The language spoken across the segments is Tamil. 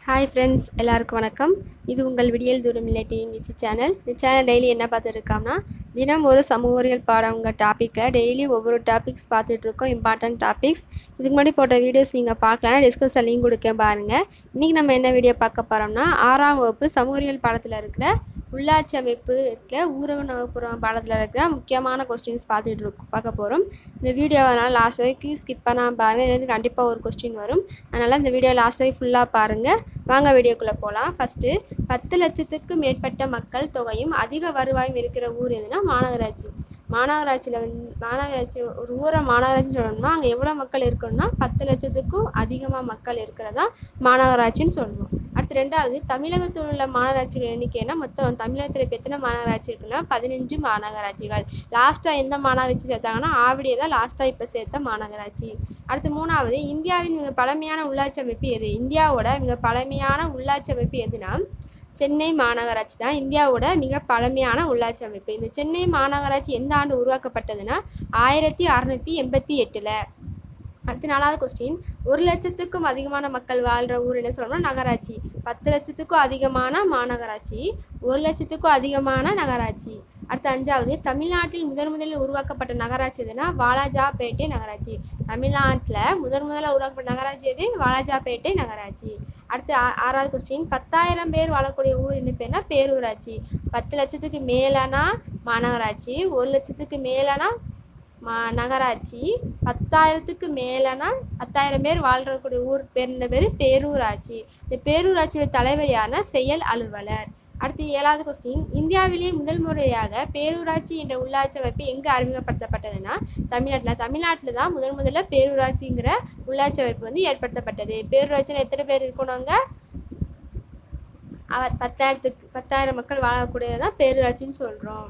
ஹாய் ஃப்ரெண்ட்ஸ் எல்லாருக்கும் வணக்கம் இது உங்கள் விடியல் தூரம் இல்லை டிஎன்பிசி சேனல் இந்த சேனல் டெய்லி என்ன பார்த்துருக்கோம்னா தினம் ஒரு சமூக அறிவியல் பாடங்க டாப்பிக்கை டெய்லி ஒவ்வொரு டாபிக்ஸ் பார்த்துட்ருக்கோம் இம்பார்ட்டன்ட் டாபிக்ஸ் இதுக்கு முன்னாடி போட்ட வீடியோஸ் நீங்கள் பார்க்கலாம் டிஸ்கஸில் லிங்க் கொடுக்க பாருங்கள் இன்றைக்கி நம்ம என்ன வீடியோ பார்க்க போகிறோம்னா ஆறாம் வகுப்பு சமூக அறிவியல் பாடத்தில் இருக்கிற உள்ளாட்சி அமைப்பு இருக்க ஊரக நகர்ப்புற பாடத்தில் இருக்கிற முக்கியமான கொஸ்டின்ஸ் பார்த்துட்டு இருக்கோம் பார்க்க போகிறோம் இந்த வீடியோ அதனால் லாஸ்ட் வரைக்கும் ஸ்கிப் பண்ணாமல் பாருங்கள் இதுலேருந்து கண்டிப்பாக ஒரு கொஸ்டின் வரும் அதனால் இந்த வீடியோ லாஸ்ட் வரைக்கும் ஃபுல்லாக பாருங்கள் வாங்க வீடியோக்குள்ளே போகலாம் ஃபஸ்ட்டு பத்து லட்சத்துக்கும் மேற்பட்ட மக்கள் தொகையும் அதிக வருவாயும் இருக்கிற ஊர் எதுனா மாநகராட்சி மாநகராட்சியில் வந்து மாநகராட்சி ஒரு ஊரை மாநகராட்சி சொல்லணும்னா அங்கே எவ்வளோ மக்கள் இருக்கணும்னா பத்து லட்சத்துக்கும் அதிகமாக மக்கள் இருக்கிறதா மாநகராட்சின்னு சொல்லுவோம் அடுத்து ரெண்டாவது தமிழகத்தில் உள்ள மாநகராட்சிகள் எண்ணிக்கைனா மொத்தம் தமிழகத்தில் இப்போ எத்தனை மாநகராட்சி இருக்குன்னா பதினஞ்சு மாநகராட்சிகள் லாஸ்ட்டாக எந்த மாநகராட்சி சேர்த்தாங்கன்னா ஆவடியை தான் லாஸ்ட்டாக இப்போ சேர்த்த மாநகராட்சி அடுத்து மூணாவது இந்தியாவின் மிக பழமையான உள்ளாட்சி அமைப்பு எது இந்தியாவோட மிக பழமையான உள்ளாட்சி அமைப்பு எதுனா சென்னை மாநகராட்சி தான் இந்தியாவோட மிக பழமையான உள்ளாட்சி அமைப்பு இந்த சென்னை மாநகராட்சி எந்த ஆண்டு உருவாக்கப்பட்டதுன்னா ஆயிரத்தி அறநூற்றி எண்பத்தி எட்டில் அடுத்து நாலாவது கொஸ்டின் ஒரு லட்சத்துக்கும் அதிகமான மக்கள் வாழ்கிற ஊர் என்ன சொல்லணும்னா நகராட்சி பத்து லட்சத்துக்கும் அதிகமான மாநகராட்சி ஒரு லட்சத்துக்கும் அதிகமான நகராட்சி அடுத்து அஞ்சாவது தமிழ்நாட்டில் முதன் முதலில் உருவாக்கப்பட்ட நகராட்சி எதுனா வாலாஜாபேட்டை நகராட்சி தமிழ்நாட்டில் முதன் முதல்ல உருவாக்கப்பட்ட நகராட்சி எது வாலாஜாபேட்டை நகராட்சி அடுத்து ஆ- ஆறாவது கொஸ்டின் பத்தாயிரம் பேர் வாழக்கூடிய ஊர் என்ன பேர்னா பேரூராட்சி பத்து லட்சத்துக்கு மேலானா மாநகராட்சி ஒரு லட்சத்துக்கு மேலானா மா நகராட்சி பத்தாயிரத்துக்கு மேலனா பத்தாயிரம் பேர் வாழ்றக்கூடிய ஊர் பேர் என்ன பேர் பேரூராட்சி இந்த பேரூராட்சியோட தலைவர் யாருன்னா செயல் அலுவலர் அடுத்து ஏழாவது கொஸ்டின் இந்தியாவிலேயே முதல் முறையாக பேரூராட்சி என்ற உள்ளாட்சி அமைப்பு எங்கே அறிமுகப்படுத்தப்பட்டதுன்னா தமிழ்நாட்டில் தமிழ்நாட்டில் தான் முதல் முதல்ல பேரூராட்சிங்கிற உள்ளாட்சி அமைப்பு வந்து ஏற்படுத்தப்பட்டது பேரூராட்சியில் எத்தனை பேர் இருக்கணுங்க அவர் பத்தாயிரத்துக்கு பத்தாயிரம் மக்கள் வாழக்கூடியதான் பேரூராட்சின்னு சொல்கிறோம்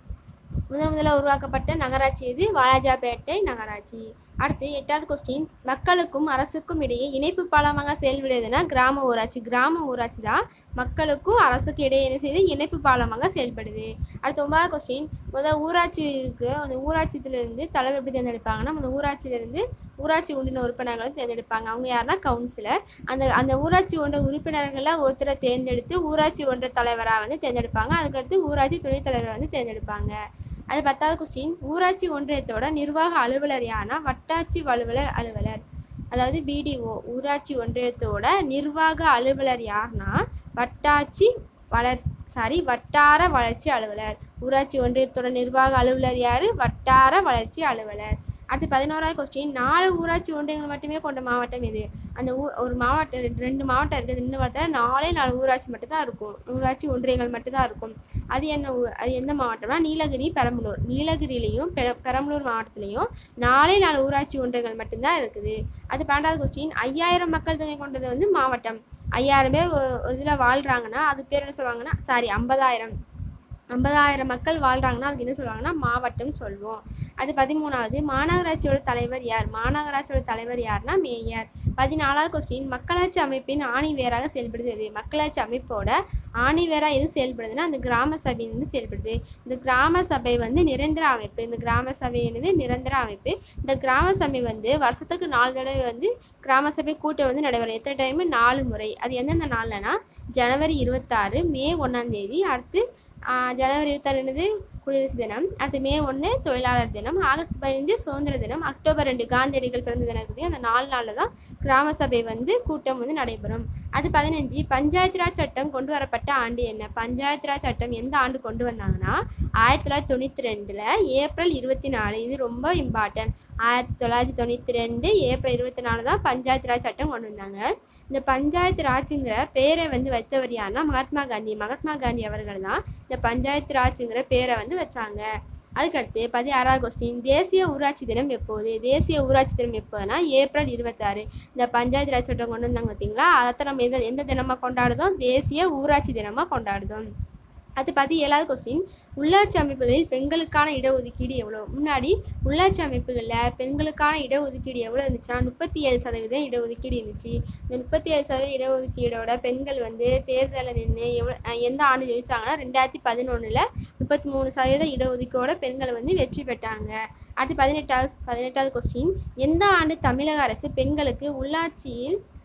முதன் முதல்ல உருவாக்கப்பட்ட நகராட்சி எது வாலாஜாபேட்டை நகராட்சி அடுத்து எட்டாவது கொஸ்டின் மக்களுக்கும் அரசுக்கும் இடையே இணைப்பு பாலமாக செயல்படுதுன்னா கிராம ஊராட்சி கிராம ஊராட்சி தான் மக்களுக்கும் அரசுக்கு இடையே என்ன செய்யுது இணைப்பு பாலமாக செயல்படுது அடுத்து ஒன்பதாவது கொஸ்டின் முதல் ஊராட்சி இருக்கு அந்த ஊராட்சியிலிருந்து தலைவர் எப்படி தேர்ந்தெடுப்பாங்கன்னா அந்த ஊராட்சியிலிருந்து ஊராட்சி ஒன்றின உறுப்பினர்களை தேர்ந்தெடுப்பாங்க அவங்க யாருன்னா கவுன்சிலர் அந்த அந்த ஊராட்சி ஒன்ற உறுப்பினர்களில் ஒருத்தரை தேர்ந்தெடுத்து ஊராட்சி ஒன்ற தலைவராக வந்து தேர்ந்தெடுப்பாங்க அதுக்கடுத்து ஊராட்சி துணைத் தலைவரை வந்து தேர்ந்தெடுப்பாங்க அது பத்தாவது கொஸ்டின் ஊராட்சி ஒன்றியத்தோட நிர்வாக அலுவலர் யாருன்னா வட்டாட்சி அலுவலர் அலுவலர் அதாவது பிடிஓ ஊராட்சி ஒன்றியத்தோட நிர்வாக அலுவலர் யாருன்னா வட்டாட்சி வளர் சாரி வட்டார வளர்ச்சி அலுவலர் ஊராட்சி ஒன்றியத்தோட நிர்வாக அலுவலர் யாரு வட்டார வளர்ச்சி அலுவலர் அடுத்து பதினோராவது கொஸ்டின் நாலு ஊராட்சி ஒன்றியங்கள் மட்டுமே கொண்ட மாவட்டம் எது அந்த ஊர் ஒரு மாவட்டம் ரெண்டு ரெண்டு மாவட்டம் இருக்குது இந்த மாவட்டத்தில் நாலே நாலு ஊராட்சி மட்டும்தான் இருக்கும் ஊராட்சி ஒன்றியங்கள் மட்டும்தான் இருக்கும் அது என்ன ஊர் அது எந்த மாவட்டம்னா நீலகிரி பெரம்பலூர் நீலகிரிலையும் பெர பெரம்பலூர் மாவட்டத்துலேயும் நாலே நாலு ஊராட்சி ஒன்றியங்கள் மட்டும்தான் இருக்குது அது பன்னெண்டாவது கொஸ்டின் ஐயாயிரம் மக்கள் தொகை கொண்டது வந்து மாவட்டம் ஐயாயிரம் பேர் ஒரு ஒரு இதில் வாழ்கிறாங்கன்னா அது பேர் என்ன சொல்லுவாங்கன்னா சாரி ஐம்பதாயிரம் ஐம்பதாயிரம் மக்கள் வாழ்கிறாங்கன்னா அதுக்கு என்ன சொல்லுவாங்கன்னா மாவட்டம் சொல்வோம் அது பதிமூணாவது மாநகராட்சியோட தலைவர் யார் மாநகராட்சியோட தலைவர் யார்னா மேயர் பதினாலாவது கொஸ்டின் மக்களாட்சி அமைப்பின் ஆணி வேராக செயல்படுது எது மக்களாட்சி அமைப்போட ஆணி வேராக எது செயல்படுதுன்னா அந்த கிராம சபை வந்து செயல்படுது இந்த கிராம சபை வந்து நிரந்தர அமைப்பு இந்த கிராம சபை என்னது நிரந்தர அமைப்பு இந்த கிராம சபை வந்து வருஷத்துக்கு நாலு தடவை வந்து கிராம சபை கூட்டம் வந்து நடைபெறும் எத்தனை டைம் நாலு முறை அது எந்தெந்த நாள்லனா ஜனவரி இருபத்தாறு மே ஒன்றாம் தேதி அடுத்து ஆஹ், ஜனவரி இருபத்தாறு என்னது குடியரசு தினம் அடுத்து மே ஒன்று தொழிலாளர் தினம் ஆகஸ்ட் பதினஞ்சு சுதந்திர தினம் அக்டோபர் ரெண்டு காந்தியடிகள் பிறந்த தினம் இருக்குது அந்த நாலு நாளில் தான் கிராம சபை வந்து கூட்டம் வந்து நடைபெறும் அது பதினஞ்சு பஞ்சாயத்து ராஜ் சட்டம் கொண்டு வரப்பட்ட ஆண்டு என்ன பஞ்சாயத்து ராஜ் சட்டம் எந்த ஆண்டு கொண்டு வந்தாங்கன்னா ஆயிரத்தி தொள்ளாயிரத்தி தொண்ணூற்றி ரெண்டில் ஏப்ரல் இருபத்தி நாலு இது ரொம்ப இம்பார்ட்டன்ட் ஆயிரத்தி தொள்ளாயிரத்தி தொண்ணூற்றி ரெண்டு ஏப்ரல் இருபத்தி நாலு தான் பஞ்சாயத்து ராஜ் சட்டம் கொண்டு வந்தாங்க இந்த பஞ்சாயத்து ராஜுங்கிற பேரை வந்து வைத்தவர் யாருன்னா மகாத்மா காந்தி மகாத்மா காந்தி அவர்கள் தான் இந்த பஞ்சாயத்து ராஜுங்கிற பேரை வந்து வச்சாங்க அதுக்கடுத்து பதினாறாவது கொஸ்டின் தேசிய ஊராட்சி தினம் எப்போது தேசிய ஊராட்சி தினம் எப்போதுனா ஏப்ரல் இருபத்தாறு இந்த பஞ்சாயத்து ராஜ் சட்டம் கொண்டு வந்தாங்க பார்த்தீங்களா அதை நம்ம எந்த எந்த தினமாக கொண்டாடுதோம் தேசிய ஊராட்சி தினமாக கொண்டாடுதோம் அது பதி ஏழாவது கொஸ்டின் உள்ளாட்சி அமைப்புகளில் பெண்களுக்கான இடஒதுக்கீடு எவ்வளோ முன்னாடி உள்ளாட்சி அமைப்புகளில் பெண்களுக்கான இடஒதுக்கீடு எவ்வளோ இருந்துச்சுன்னா முப்பத்தி ஏழு சதவீதம் இடஒதுக்கீடு இருந்துச்சு இந்த முப்பத்தி ஏழு சதவீதம் இடஒதுக்கீடோட பெண்கள் வந்து தேர்தலில் நின்று எவ்வளோ அஹ் எந்த ஆண்டு ஜெயிச்சாங்கன்னா ரெண்டாயிரத்தி பதினொன்றில் முப்பத்தி மூணு சதவீத இடஒதுக்கீடோட பெண்கள் வந்து வெற்றி பெற்றாங்க அடுத்து பதினெட்டாவது பதினெட்டாவது கொஸ்டின் எந்த ஆண்டு தமிழக அரசு பெண்களுக்கு உள்ளாட்சியில்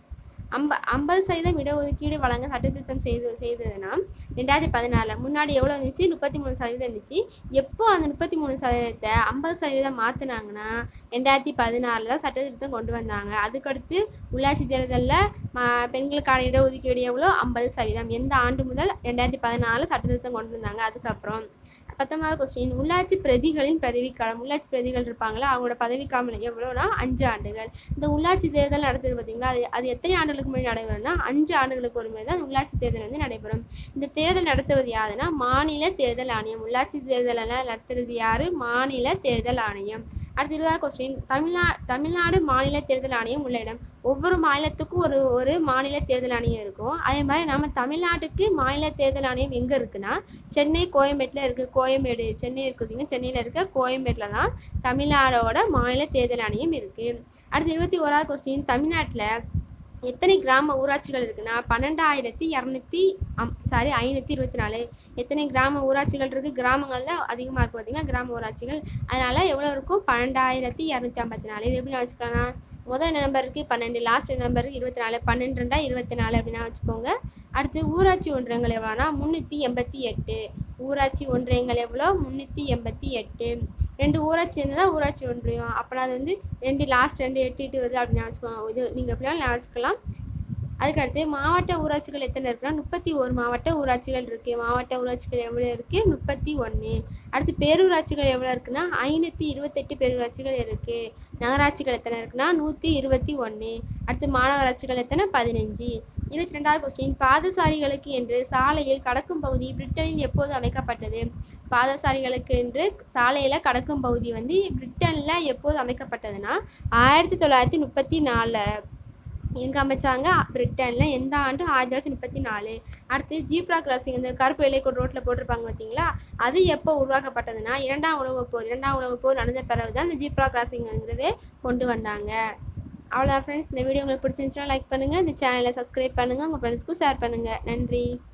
ஐம்ப ஐம்பது சதவீதம் இடஒதுக்கீடு வழங்க சட்டத்திருத்தம் செய்து செய்ததுன்னா ரெண்டாயிரத்தி பதினாலில் முன்னாடி எவ்வளோ இருந்துச்சு முப்பத்தி மூணு சதவீதம் இருந்துச்சு எப்போ அந்த முப்பத்தி மூணு சதவீதத்தை ஐம்பது சதவீதம் மாற்றினாங்கன்னா ரெண்டாயிரத்தி பதினாறில் தான் சட்டத்திருத்தம் கொண்டு வந்தாங்க அதுக்கடுத்து உள்ளாட்சி தேர்தலில் பெண்களுக்கான இடஒதுக்கீடு எவ்வளோ ஐம்பது சதவீதம் எந்த ஆண்டு முதல் ரெண்டாயிரத்தி பதினாலு சட்டத்திருத்தம் கொண்டு வந்தாங்க அதுக்கப்புறம் பத்தொன்பதாவது கொஸ்டின் உள்ளாட்சி பிரதிகளின் பதவிக்காலம் உள்ளாட்சி பிரதிகள் இருப்பாங்களா அவங்களோட பதவிக்காலம் எவ்வளோனா அஞ்சு ஆண்டுகள் இந்த உள்ளாட்சி தேர்தல் நடத்துது பார்த்தீங்களா அது அது எத்தனை ஆண்டுகளுக்கு முன்னாடி நடைபெறும்னா அஞ்சு ஆண்டுகளுக்கு ஒரு முறை தான் உள்ளாட்சி தேர்தல் வந்து நடைபெறும் இந்த தேர்தல் நடத்துவது யாருன்னா மாநில தேர்தல் ஆணையம் உள்ளாட்சி தேர்தலெல்லாம் நடத்துறது யாரு மாநில தேர்தல் ஆணையம் அடுத்து இருபதாவது கொஸ்டின் தமிழ்நா தமிழ்நாடு மாநில தேர்தல் ஆணையம் உள்ள இடம் ஒவ்வொரு மாநிலத்துக்கும் ஒரு ஒரு மாநில தேர்தல் ஆணையம் இருக்கும் அதே மாதிரி நம்ம தமிழ்நாட்டுக்கு மாநில தேர்தல் ஆணையம் எங்கே இருக்குன்னா சென்னை கோயம்பேட்டில் இருக்குது கோயம்பேடு சென்னை இருக்குதுங்க சென்னையில் இருக்க கோயம்பேட்டில் தான் தமிழ்நாடோட மாநில தேர்தல் ஆணையம் இருக்குது அடுத்து இருபத்தி ஓராவது கொஸ்டின் தமிழ்நாட்டில் எத்தனை கிராம ஊராட்சிகள் இருக்குன்னா பன்னெண்டாயிரத்தி இரநூத்தி அம் சாரி ஐநூற்றி இருபத்தி நாலு எத்தனை கிராம ஊராட்சிகள் இருக்குது கிராமங்கள் தான் அதிகமாக இருக்குது பார்த்தீங்கன்னா கிராம ஊராட்சிகள் அதனால் எவ்வளோ இருக்கும் பன்னெண்டாயிரத்தி இரநூத்தி ஐம்பத்தி நாலு இது எப்படி வச்சுக்கலாம்னா முதல் நம்பர் இருக்குது பன்னெண்டு லாஸ்ட் நம்பர் இருபத்தி நாலு பன்னெண்டு ரெண்டா இருபத்தி நாலு அப்படின்னா வச்சுக்கோங்க அடுத்து ஊராட்சி ஒன்றியங்கள் எவ்வளோனா முந்நூற்றி எண்பத்தி எட்டு ஊராட்சி ஒன்றியங்கள் எவ்வளோ முந்நூற்றி எண்பத்தி எட்டு ரெண்டு ஊராட்சி இருந்தால் ஊராட்சி ஒன்றியம் அப்போனா அது வந்து ரெண்டு லாஸ்ட் ரெண்டு எட்டு எட்டு வருது அப்படின்னு வச்சுக்கோங்க இது நீங்கள் எப்படினாலும் ஞாபகம் வச்சுக்கலாம் அதுக்கடுத்து மாவட்ட ஊராட்சிகள் எத்தனை இருக்குன்னா முப்பத்தி ஒரு மாவட்ட ஊராட்சிகள் இருக்குது மாவட்ட ஊராட்சிகள் எவ்வளோ இருக்குது முப்பத்தி ஒன்று அடுத்து பேரூராட்சிகள் எவ்வளோ இருக்குன்னா ஐநூற்றி இருபத்தெட்டு பேரூராட்சிகள் இருக்குது நகராட்சிகள் எத்தனை இருக்குன்னா நூற்றி இருபத்தி ஒன்று அடுத்து மாநகராட்சிகள் எத்தனை பதினஞ்சு இருபத்தி ரெண்டாவது கொஸ்டின் பாதசாரிகளுக்கு என்று சாலையில் கடக்கும் பகுதி பிரிட்டனில் எப்போது அமைக்கப்பட்டது பாதசாரிகளுக்கு என்று சாலையில் கடக்கும் பகுதி வந்து பிரிட்டனில் எப்போது அமைக்கப்பட்டதுன்னா ஆயிரத்தி தொள்ளாயிரத்தி முப்பத்தி நாலில் எங்கே அமைச்சாங்க பிரிட்டனில் எந்த ஆண்டு ஆயிரத்தி தொள்ளாயிரத்தி முப்பத்தி நாலு அடுத்து ஜீப்ரா கிராசிங் இந்த கருப்பு இலைக்கோடு ரோட்டில் போட்டிருப்பாங்க பார்த்தீங்களா அது எப்போ உருவாக்கப்பட்டதுன்னா இரண்டாம் உலகப் போர் இரண்டாம் உலகப் போர் நடந்த பிறகு தான் இந்த ஜீப்ரா கிராசிங்கிறதே கொண்டு வந்தாங்க அவ்வளோதான் ஃப்ரெண்ட்ஸ் இந்த வீடியோ உங்களுக்கு பிடிச்சிருந்துச்சுன்னா லைக் பண்ணுங்கள் இந்த சேனலை சப்ஸ்கிரைப் பண்ணுங்கள் உங்கள் ஃப்ரெண்ட்ஸ்க்கும் ஷேர் பண்ணுங்கள் நன்றி